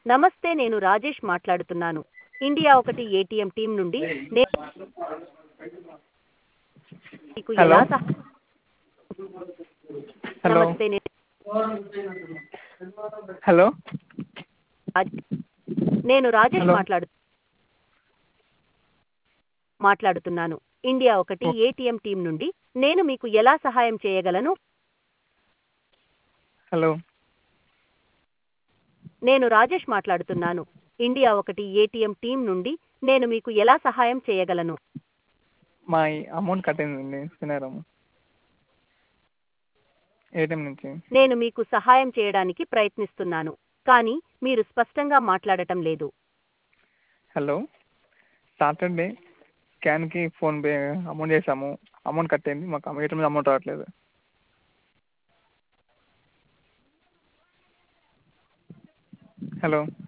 నమస్తే నేను రాజేష్ మాట్లాడుతున్నాను ఇండియా ఒకటి ఏటీఎం టీం నుండి నేను మీకు హలో ఎలా సహ- హలో నమస్తే నేను హలో రాజ్- నేను రాజేష్ హలో. మాట్లాడు మాట్లాడుతున్నాను ఇండియా ఒకటి ఏటీఎం టీం నుండి నేను మీకు ఎలా సహాయం చేయగలను హలో నేను రాజేష్ మాట్లాడుతున్నాను ఇండియా ఒకటి ఏటీఎం టీం నుండి నేను మీకు ఎలా సహాయం చేయగలను మా అమౌంట్ కట్టిందండి తినారం ఏటీఎం నుంచి నేను మీకు సహాయం చేయడానికి ప్రయత్నిస్తున్నాను కానీ మీరు స్పష్టంగా మాట్లాడటం లేదు హలో సాటర్డే స్కాన్కి ఫోన్పే అమౌంట్ చేసాము అమౌంట్ కట్టయింది మాకు ఏటీఎం నుంచి అమౌంట్ రావట్లేదు హలో